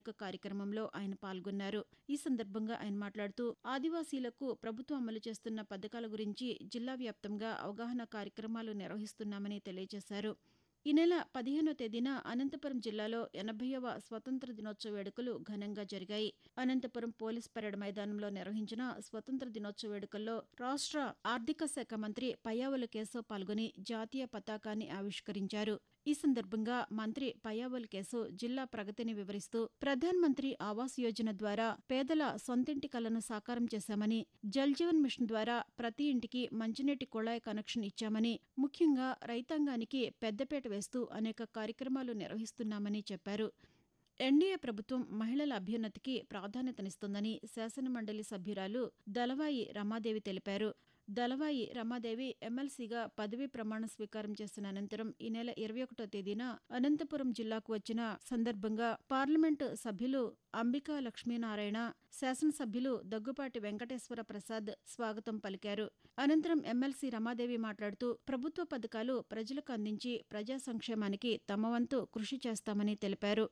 ఒక కార్యక్రమంలో ఆయన పాల్గొన్నారు ఈ సందర్భంగా ఆయన మాట్లాడుతూ ఆదివాసీలకు ప్రభుత్వం అమలు చేస్తున్న పథకాల గురించి జిల్లా వ్యాప్తంగా అవగాహన కార్యక్రమాలు నిర్వహిస్తున్నామని తెలియజేశారు ఈ నెల పదిహేనో తేదీన అనంతపురం జిల్లాలో ఎనభైవ స్వతంత్ర దినోత్సవ వేడుకలు ఘనంగా జరిగాయి అనంతపురం పోలీస్ పరేడ్ మైదానంలో నిర్వహించిన స్వతంత్ర దినోత్సవ వేడుకల్లో రాష్ట్ర ఆర్థిక శాఖ మంత్రి పయ్యావుల కేశవ్ పాల్గొని జాతీయ పతాకాన్ని ఆవిష్కరించారు ఈ సందర్భంగా మంత్రి పయ్యావుల కేశవ్ జిల్లా ప్రగతిని వివరిస్తూ ప్రధాన్ మంత్రి ఆవాస్ యోజన ద్వారా పేదల సొంతింటి కలను సాకారం చేశామని జల్ జీవన్ మిషన్ ద్వారా ప్రతి ఇంటికి మంచినీటి కుళాయి కనెక్షన్ ఇచ్చామని ముఖ్యంగా రైతాంగానికి పెద్దపేట వేస్తూ అనేక కార్యక్రమాలు నిర్వహిస్తున్నామని చెప్పారు ఎన్డీఏ ప్రభుత్వం మహిళల అభ్యున్నతికి ప్రాధాన్యతనిస్తుందని శాసనమండలి సభ్యురాలు దళవాయి రమాదేవి తెలిపారు దళవాయి రమాదేవి ఎమ్మెల్సీగా పదవీ ప్రమాణ స్వీకారం చేసిన అనంతరం ఈ నెల ఇరవై ఒకటో తేదీన అనంతపురం జిల్లాకు వచ్చిన సందర్భంగా పార్లమెంటు సభ్యులు అంబికా లక్ష్మీనారాయణ శాసనసభ్యులు దగ్గుపాటి వెంకటేశ్వర ప్రసాద్ స్వాగతం పలికారు అనంతరం ఎమ్మెల్సీ రమాదేవి మాట్లాడుతూ ప్రభుత్వ పథకాలు ప్రజలకు అందించి ప్రజా సంక్షేమానికి తమ వంతు కృషి చేస్తామని తెలిపారు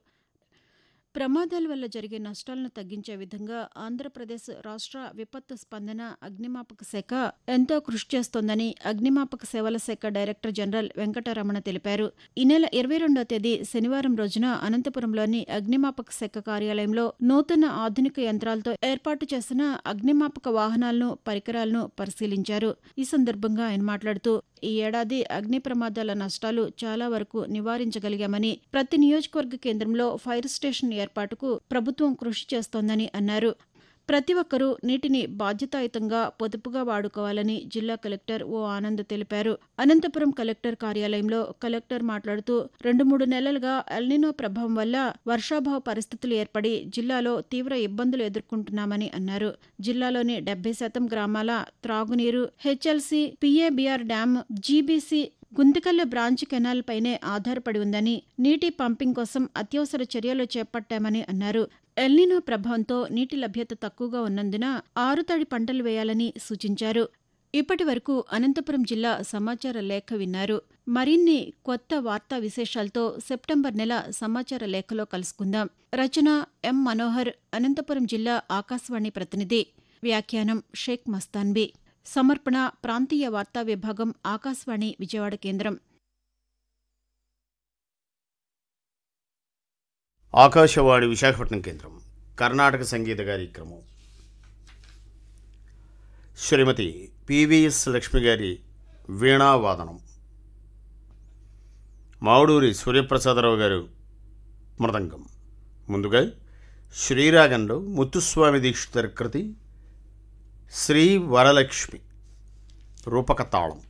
ప్రమాదాల వల్ల జరిగే నష్టాలను తగ్గించే విధంగా ఆంధ్రప్రదేశ్ రాష్ట్ర విపత్తు స్పందన అగ్నిమాపక శాఖ ఎంతో కృషి చేస్తోందని అగ్నిమాపక సేవల శాఖ డైరెక్టర్ జనరల్ వెంకటరమణ తెలిపారు ఈ నెల ఇరవై రెండో తేదీ శనివారం రోజున అనంతపురంలోని అగ్నిమాపక శాఖ కార్యాలయంలో నూతన ఆధునిక యంత్రాలతో ఏర్పాటు చేసిన అగ్నిమాపక వాహనాలను పరికరాలను పరిశీలించారు ఈ సందర్భంగా ఆయన మాట్లాడుతూ ఈ ఏడాది అగ్ని ప్రమాదాల నష్టాలు చాలా వరకు నివారించగలిగామని ప్రతి నియోజకవర్గ కేంద్రంలో ఫైర్ స్టేషన్ ఏర్పాటుకు ప్రభుత్వం కృషి చేస్తోందని అన్నారు ప్రతి ఒక్కరూ నీటిని బాధ్యతాయుతంగా పొదుపుగా వాడుకోవాలని జిల్లా కలెక్టర్ ఓ ఆనంద్ తెలిపారు అనంతపురం కలెక్టర్ కార్యాలయంలో కలెక్టర్ మాట్లాడుతూ రెండు మూడు నెలలుగా ఎల్నినో ప్రభావం వల్ల వర్షాభావ పరిస్థితులు ఏర్పడి జిల్లాలో తీవ్ర ఇబ్బందులు ఎదుర్కొంటున్నామని అన్నారు జిల్లాలోని డెబ్బై శాతం గ్రామాల త్రాగునీరు HLC PABR dam GBC Guntakal branch canal పైనే ఆధారపడి ఉందని నీటి పంపింగ్ కోసం అత్యవసర చర్యలు చేపట్టామని అన్నారు ఎల్నినో ప్రభావంతో నీటి లభ్యత తక్కువగా ఉన్నందున ఆరుతడి పంటలు వేయాలని సూచించారు ఇప్పటి వరకు అనంతపురం జిల్లా సమాచార లేఖ విన్నారు మరిన్ని కొత్త వార్తా విశేషాలతో సెప్టెంబర్ నెల సమాచార లేఖలో కలుసుకుందాం రచన ఎం మనోహర్ అనంతపురం జిల్లా ఆకాశవాణి ప్రతినిధి వ్యాఖ్యానం షేక్ మస్తాన్బీ సమర్పణ ప్రాంతీయ వార్తా విభాగం ఆకాశవాణి విజయవాడ కేంద్రం ఆకాశవాణి విశాఖపట్నం కేంద్రం కర్ణాటక సంగీత కార్యక్రమం శ్రీమతి పివిఎస్ లక్ష్మి గారి వీణావాదనం మావుడూరి సూర్యప్రసాదరావు గారు మృదంగం ముందుగా శ్రీరాగంలో ముత్తుస్వామి దీక్షితర్ కృతి శ్రీ వరలక్ష్మి రూపక తాళం